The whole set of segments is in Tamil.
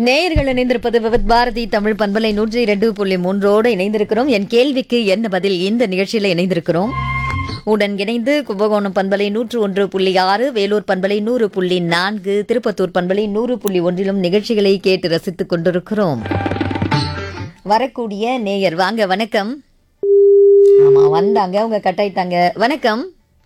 நேயர்கள் இணைந்திருப்பது விவித் பாரதி தமிழ் பண்பலை நூற்றி இரண்டு புள்ளி மூன்றோடு இணைந்திருக்கிறோம் என் கேள்விக்கு என்ன பதில் இந்த நிகழ்ச்சியில இணைந்திருக்கிறோம் உடன் இணைந்து கும்பகோணம் பண்பலை நூற்று ஒன்று புள்ளி ஆறு வேலூர் பண்பலை நூறு புள்ளி நான்கு திருப்பத்தூர் பண்பலை நூறு புள்ளி ஒன்றிலும் நிகழ்ச்சிகளை கேட்டு ரசித்துக் கொண்டிருக்கிறோம் வரக்கூடிய நேயர் வாங்க வணக்கம் ஆமா வந்தாங்க அவங்க கட்டாயிட்டாங்க வணக்கம்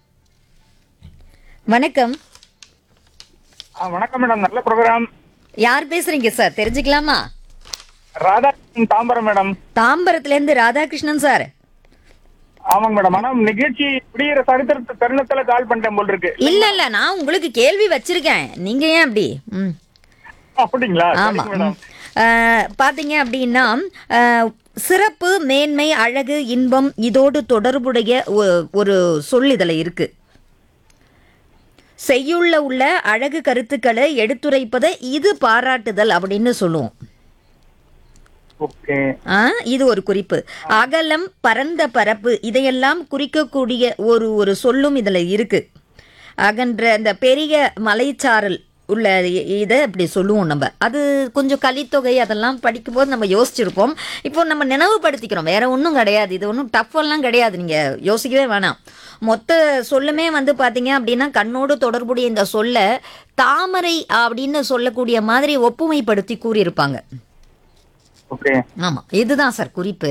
வணக்கம் ஆ, வணக்கம் மேடம் நல்ல ப்ரோக்ராம் யார் பேசுறீங்க சார் தெரிஞ்சுக்கலாமா ராதாகிருஷ்ணன் தாம்பரம் மேடம் தாம்பரத்துல இருந்து ராதாகிருஷ்ணன் சார் ஆமாங்க மேடம் மேடம் நிகழ்ச்சி இப்படிங்கிற சரித்திர தருணத்துல கால் பண்ணிட்டேன் போல் இருக்கு இல்ல இல்ல நான் உங்களுக்கு கேள்வி வச்சிருக்கேன் நீங்க ஏன் அப்படி ம் அப்படிங்களா ஆமா சரிங்க மேடம் ம். அஹ், பாத்தீங்க அப்படின்னா அஹ், சிறப்பு மேன்மை அழகு இன்பம் இதோடு தொடர்புடைய ஒ- ஒரு சொல் இதுல இருக்கு செய்யுள்ள உள்ள அழகு கருத்துக்களை எடுத்துரைப்பதை இது பாராட்டுதல் அப்படின்னு சொல்லுவோம் ஓகே ஆ, இது ஒரு குறிப்பு அகலம் பரந்த பரப்பு இதையெல்லாம் குறிக்கக்கூடிய ஒரு ஒரு சொல்லும் இதுல இருக்கு அகன்ற அந்த பெரிய மலைச்சாரல் உள்ள இ- இதை இப்படி சொல்லுவோம் நம்ம அது கொஞ்சம் கலித்தொகை அதெல்லாம் படிக்கும்போது நம்ம யோசிச்சிருப்போம் இப்போ நம்ம நினைவுபடுத்திக்கிறோம் வேற ஒன்றும் கிடையாது இது ஒன்றும் டஃப் எல்லாம் கிடையாது நீங்க யோசிக்கவே வேணாம் மொத்த சொல்லுமே வந்து பாத்தீங்க அப்படின்னா கண்ணோடு தொடர்புடைய இந்த சொல்ல தாமரை அப்படின்னு சொல்லக்கூடிய மாதிரி ஒப்புமைப்படுத்தி கூறியிருப்பாங்க ஓகே ஆமா இதுதான் சார் குறிப்பு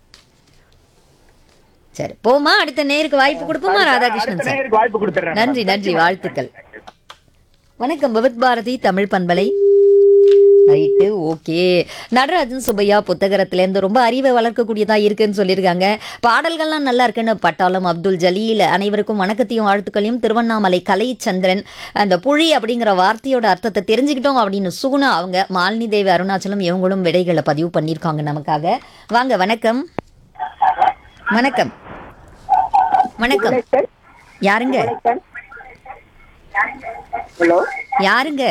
சரி போமா அடுத்த நேருக்கு வாய்ப்பு கொடுப்போமா ராதாகிருஷ்ணன் அடுத்த சார் நேயருக்கு வாய்ப்பு கொடுத்துறேன் நன்றி நன்றி வாழ்த்துக்கள் வணக்கம் விவித் பாரதி தமிழ் பண்பலை ரைட்டு ஓகே நடராஜன் சுப்பையா புத்தகத்திலேருந்து ரொம்ப அறிவை வளர்க்கக்கூடியதா இருக்குன்னு சொல்லியிருக்காங்க பாடல்கள்லாம் நல்லா இருக்குன்னு பட்டாளம் அப்துல் ஜலீல் அனைவருக்கும் வணக்கத்தையும் வாழ்த்துக்களையும் திருவண்ணாமலை கலைச்சந்திரன் அந்த புழி அப்படிங்கிற வார்த்தையோட அர்த்தத்தை தெரிஞ்சுக்கிட்டோம் அப்படின்னு சுகுணா அவங்க மாலினி தேவி அருணாச்சலம் இவங்களும் விடைகளை பதிவு பண்ணியிருக்காங்க நமக்காக வாங்க வணக்கம் வணக்கம் வணக்கம் யாருங்க ஹலோ யாருங்க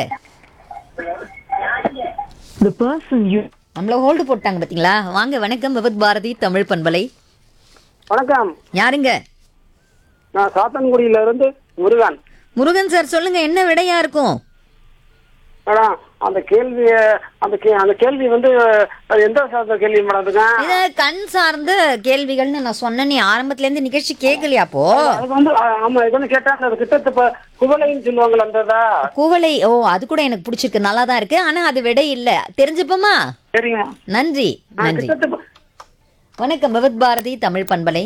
the person you நம்மள ஹோல்டு போட்டாங்க பாத்தீங்களா வாங்க வணக்கம் விபத் பாரதி தமிழ் பண்பலை வணக்கம் யாருங்க நான் சாத்தன்குடியில இருந்து முருகன் முருகன் சார் சொல்லுங்க என்ன விடையா இருக்கும் மேடம் அந்த கேள்வி அந்த கே- அந்த கேள்வி வந்து அது எந்த சார்ந்த கேள்வி மேடம் இதுங்க இது கண் சார்ந்த கேள்விகள்னு நான் சொன்னேனே ஆரம்பத்துல இருந்து நிகழ்ச்சி கேட்கலையா அப்போ அதுக்கு வந்து ஆ, ஆமா இது வந்து கேட்டா அந்த கிட்டத்து இப்ப குவளைன்னு சொல்லுவாங்கல்ல அந்த இதா குவளை ஓ அது கூட எனக்கு பிடிச்சிருக்கு நல்லா தான் இருக்கு ஆனா அது விடை இல்ல தெரிஞ்சுப்போமா சரிங்க நன்றி ஆ, நன்றி கிட்டத்து இப்ப- வணக்கம் விபத் பாரதி தமிழ் பண்பலை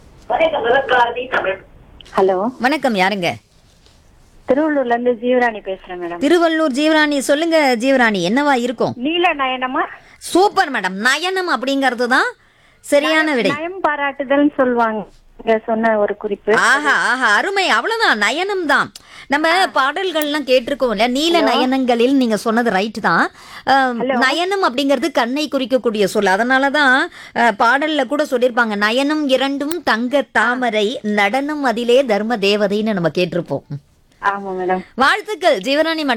ஹலோ வணக்கம் யாருங்க திருவள்ளூர்ல இருந்து ஜீவராணி பேசுறேன் மேடம் திருவள்ளூர் ஜீவராணி சொல்லுங்க ஜீவராணி என்னவா இருக்கும் நீல நயனமா சூப்பர் மேடம் நயனம் அப்படிங்கிறது தான் சரியான விடை நயம் பாராட்டுதல்னு சொல்லுவாங்க இங்க சொன்ன ஒரு குறிப்பு ஆஹா ஆஹா அருமை அவ்வளவுதான் நயனம் தான் நம்ம பாடல்கள்லாம் கேட்டிருக்கோம் இல்ல நீல நயனங்களில் நீங்க சொன்னது ரைட் தான் அஹ், நயனம் அப்படிங்கிறது கண்ணை குறிக்கக்கூடிய சொல் அதனாலதான் அஹ், பாடல்ல கூட சொல்லியிருப்பாங்க நயனம் இரண்டும் தங்க தாமரை நடனம் அதிலே தர்ம தேவதைன்னு நம்ம கேட்டிருப்போம் ஆமா மேடம் வாழ்த்துக்கள் ஜீவராணி மேடம்